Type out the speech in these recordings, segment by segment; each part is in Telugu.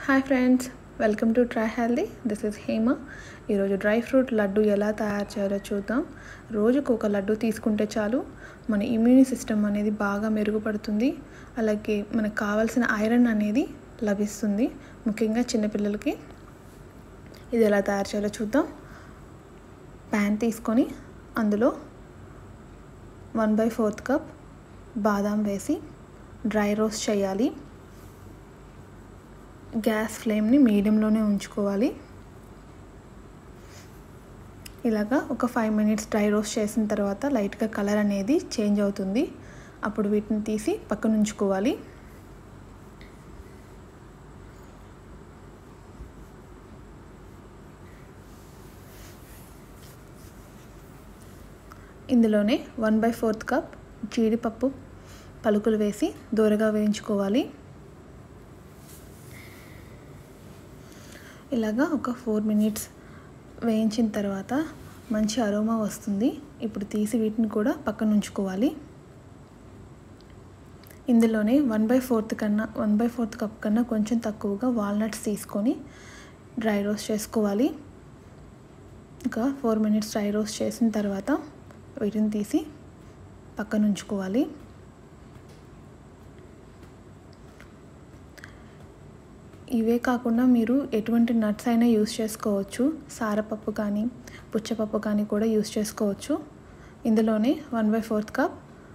hi friends welcome to try healthy this is Hema ఈరోజు డ్రై ఫ్రూట్ లడ్డు ఎలా తయారు చేయాలో చూద్దాం రోజుకు ఒక లడ్డు తీసుకుంటే చాలు మన ఇమ్యూని సిస్టమ్ అనేది బాగా మెరుగుపడుతుంది అలాగే మనకు కావాల్సిన ఐరన్ అనేది లభిస్తుంది ముఖ్యంగా చిన్నపిల్లలకి ఇది ఎలా తయారు చేయాలో చూద్దాం ప్యాన్ తీసుకొని అందులో వన్ బై ఫోర్త్ కప్ బాదాం వేసి డ్రై రోస్ట్ చేయాలి గ్యాస్ ఫ్లేమ్ని మీడియంలోనే ఉంచుకోవాలి ఇలాగా ఒక ఫైవ్ మినిట్స్ డ్రై రోస్ట్ చేసిన తర్వాత లైట్గా కలర్ అనేది చేంజ్ అవుతుంది అప్పుడు వీటిని తీసి పక్కన ఉంచుకోవాలి ఇందులోనే వన్ బై ఫోర్త్ కప్ జీడిపప్పు పలుకులు వేసి దూరగా వేయించుకోవాలి ఇలాగా ఒక ఫోర్ మినిట్స్ వేయించిన తర్వాత మంచి అరోమా వస్తుంది ఇప్పుడు తీసి వీటిని కూడా పక్కన ఉంచుకోవాలి ఇందులోనే వన్ బై ఫోర్త్ కన్నా వన్ బై ఫోర్త్ కప్ కన్నా కొంచెం తక్కువగా వాల్నట్స్ తీసుకొని డ్రై రోస్ట్ చేసుకోవాలి ఇంకా ఫోర్ మినిట్స్ డ్రై రోస్ట్ చేసిన తర్వాత వీటిని తీసి పక్కన ఉంచుకోవాలి ఇవే కాకుండా మీరు ఎటువంటి నట్స్ అయినా యూస్ చేసుకోవచ్చు సారపప్పు కానీ పుచ్చపప్పు కానీ కూడా యూస్ చేసుకోవచ్చు ఇందులోనే one by fourth cup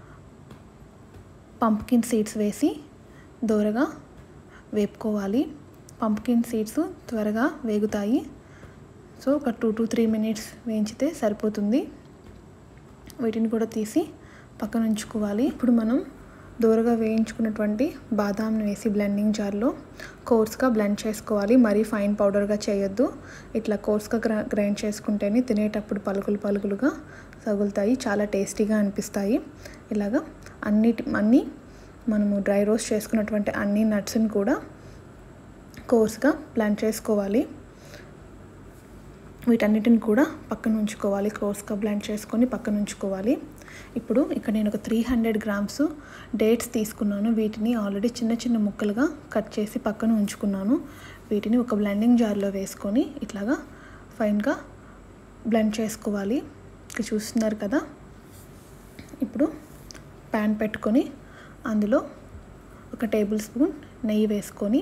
pumpkin seeds వేసి దూరగా వేపుకోవాలి పంప్కిన్ సీడ్స్ త్వరగా వేగుతాయి సో ఒక టూ టు త్రీ మినిట్స్ వేయించితే సరిపోతుంది వీటిని కూడా తీసి పక్కన ఉంచుకోవాలి ఇప్పుడు మనం దూరగా వేయించుకున్నటువంటి బాదాంని వేసి బ్లెండింగ్ జార్లో కోర్స్గా బ్లెండ్ చేసుకోవాలి మరీ ఫైన్ పౌడర్గా చేయొద్దు ఇట్లా కోర్స్గా గ్ర గ్రైండ్ చేసుకుంటేనే తినేటప్పుడు పలుకులు పలుకులుగా తగులుతాయి చాలా టేస్టీగా అనిపిస్తాయి ఇలాగా అన్నిటి అన్నీ మనము డ్రై రోస్ట్ చేసుకున్నటువంటి అన్ని నట్స్ని కూడా కోర్స్గా బ్లెండ్ చేసుకోవాలి వీటన్నిటిని కూడా పక్కన ఉంచుకోవాలి కోర్స్గా బ్లెండ్ చేసుకొని పక్కన ఉంచుకోవాలి ఇప్పుడు ఇక్కడ నేను ఒక త్రీ హండ్రెడ్ గ్రామ్స్ డేట్స్ తీసుకున్నాను వీటిని ఆల్రెడీ చిన్న చిన్న ముక్కలుగా కట్ చేసి పక్కన ఉంచుకున్నాను వీటిని ఒక బ్లెండింగ్ జార్లో వేసుకొని ఇట్లాగా ఫైన్గా బ్లెండ్ చేసుకోవాలి ఇక్కడ చూస్తున్నారు కదా ఇప్పుడు ప్యాన్ పెట్టుకొని అందులో ఒక టేబుల్ స్పూన్ నెయ్యి వేసుకొని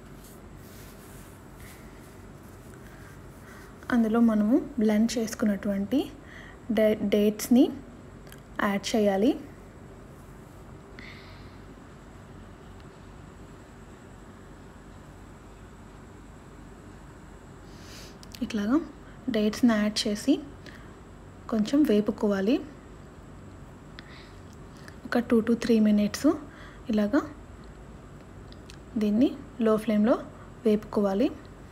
అందులో మనము బ్లెండ్ చేసుకున్నటువంటి డే డేట్స్ని యాడ్ చేయాలి ఇట్లాగా డేట్స్ని యాడ్ చేసి కొంచెం వేపుకోవాలి ఒక టూ టు త్రీ మినిట్స్ ఇలాగా దీన్ని లో ఫ్లేమ్లో వేపుకోవాలి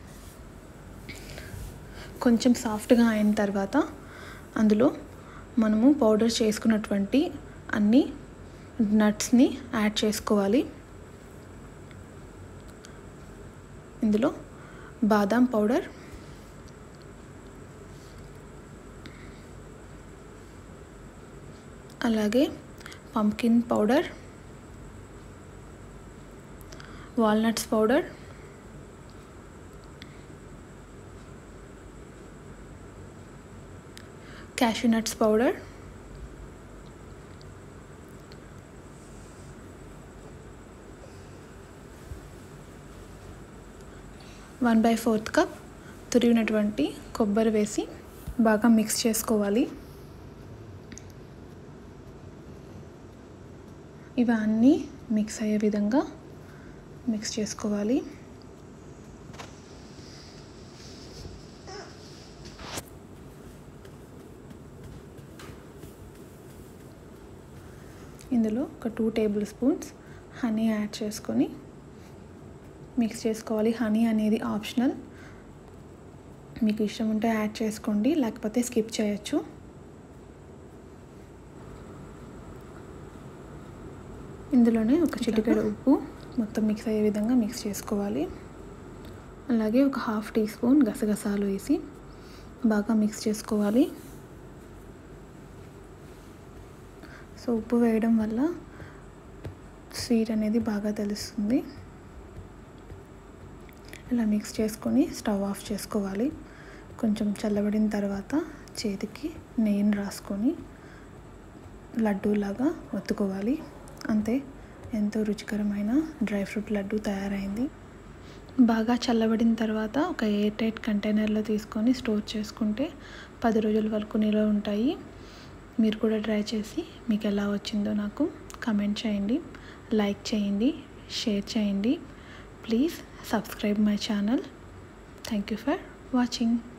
కొంచెం సాఫ్ట్గా అయిన తర్వాత అందులో మనము పౌడర్ చేసుకున్నటువంటి అన్ని నట్స్ని యాడ్ చేసుకోవాలి ఇందులో బాదాం పౌడర్ అలాగే pumpkin powder walnuts powder cashew nuts powder one by fourth cup తురిగినటువంటి కొబ్బరి వేసి బాగా మిక్స్ చేసుకోవాలి ఇవన్నీ మిక్స్ అయ్యే విధంగా మిక్స్ చేసుకోవాలి ఇందులో ఒక two tablespoons honey add చేసుకొని మిక్స్ చేసుకోవాలి హనీ అనేది ఆప్షనల్ మీకు ఇష్టం ఉంటే యాడ్ చేసుకోండి లేకపోతే స్కిప్ చేయొచ్చు ఇందులోనే ఒక చిటికెడు ఉప్పు మొత్తం మిక్స్ అయ్యే విధంగా మిక్స్ చేసుకోవాలి అలాగే ఒక హాఫ్ టీ స్పూన్ గసగసాలు వేసి బాగా మిక్స్ చేసుకోవాలి సో ఉప్పు వేయడం వల్ల స్వీట్ అనేది బాగా తెలుస్తుంది ఇలా మిక్స్ చేసుకొని స్టవ్ ఆఫ్ చేసుకోవాలి కొంచెం చల్లబడిన తర్వాత చేతికి నెయ్యిని రాసుకొని లడ్డూలాగా ఒత్తుకోవాలి అంతే ఎంతో రుచికరమైన డ్రై ఫ్రూట్ లడ్డు తయారైంది బాగా చల్లబడిన తర్వాత ఒక ఎయిర్ టైట్ కంటైనర్లో తీసుకొని స్టోర్ చేసుకుంటే పది రోజుల వరకు నిల్వ ఉంటాయి మీరు కూడా ట్రై చేసి మీకు ఎలా వచ్చిందో నాకు కమెంట్ చేయండి లైక్ చేయండి షేర్ చేయండి please subscribe my channel thank you for watching